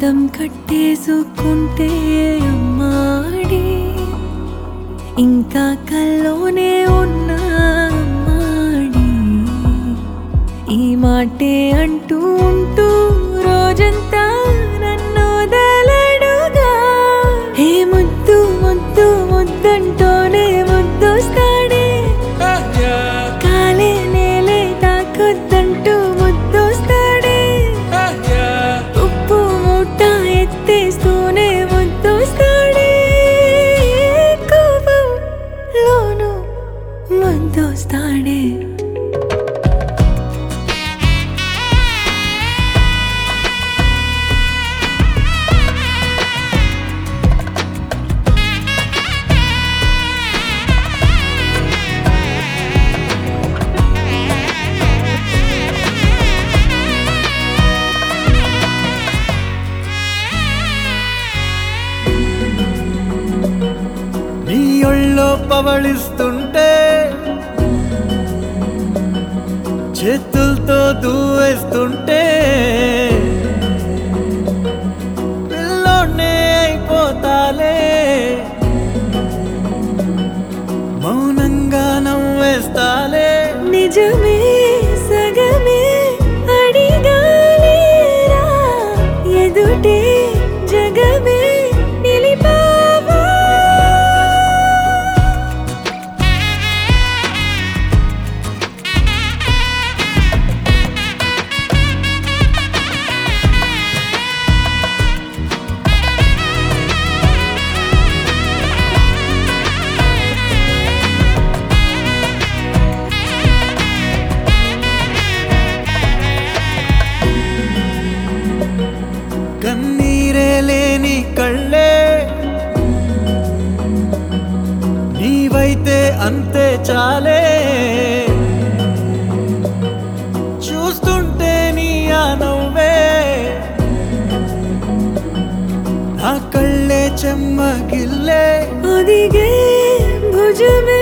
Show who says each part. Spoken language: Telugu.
Speaker 1: పంతం కట్టేసుకుంటే అమ్మాడి ఇంకా కల్లోనే ఉన్నా అమ్మాడి ఈ మాటే అంటూ ఉంటూ రోజంతా నన్ను వదలడుగా హే ముద్దు ముద్దు ముద్దంటూనే ముద్దొస్తాడే కాలే నేలే తాకొద్దంటూ ముద్దొస్తాడే ఉప్పు మూట ఎత్తేస్తూనే ముద్దొస్తాడే కోపంలోను ముద్దొస్తాడే
Speaker 2: నీ ఒళ్ళో పవళిస్తుంటే చేతులతో దూవేస్తుంటే పిల్లోనే అయిపోతాలే మౌనంగా నవ్వేస్తాలే
Speaker 1: నిజమే సగమే అడిగాలేరా ఎదుటే జగమే నిలిపావా
Speaker 2: కన్నీరే లేని కళ్ళే నీవైతే అంతే చాలే చూస్తుంటే నీ ఆ నవ్వే నా కళ్ళే చెమ్మగిల్లే
Speaker 1: ఒదిగే భుజమే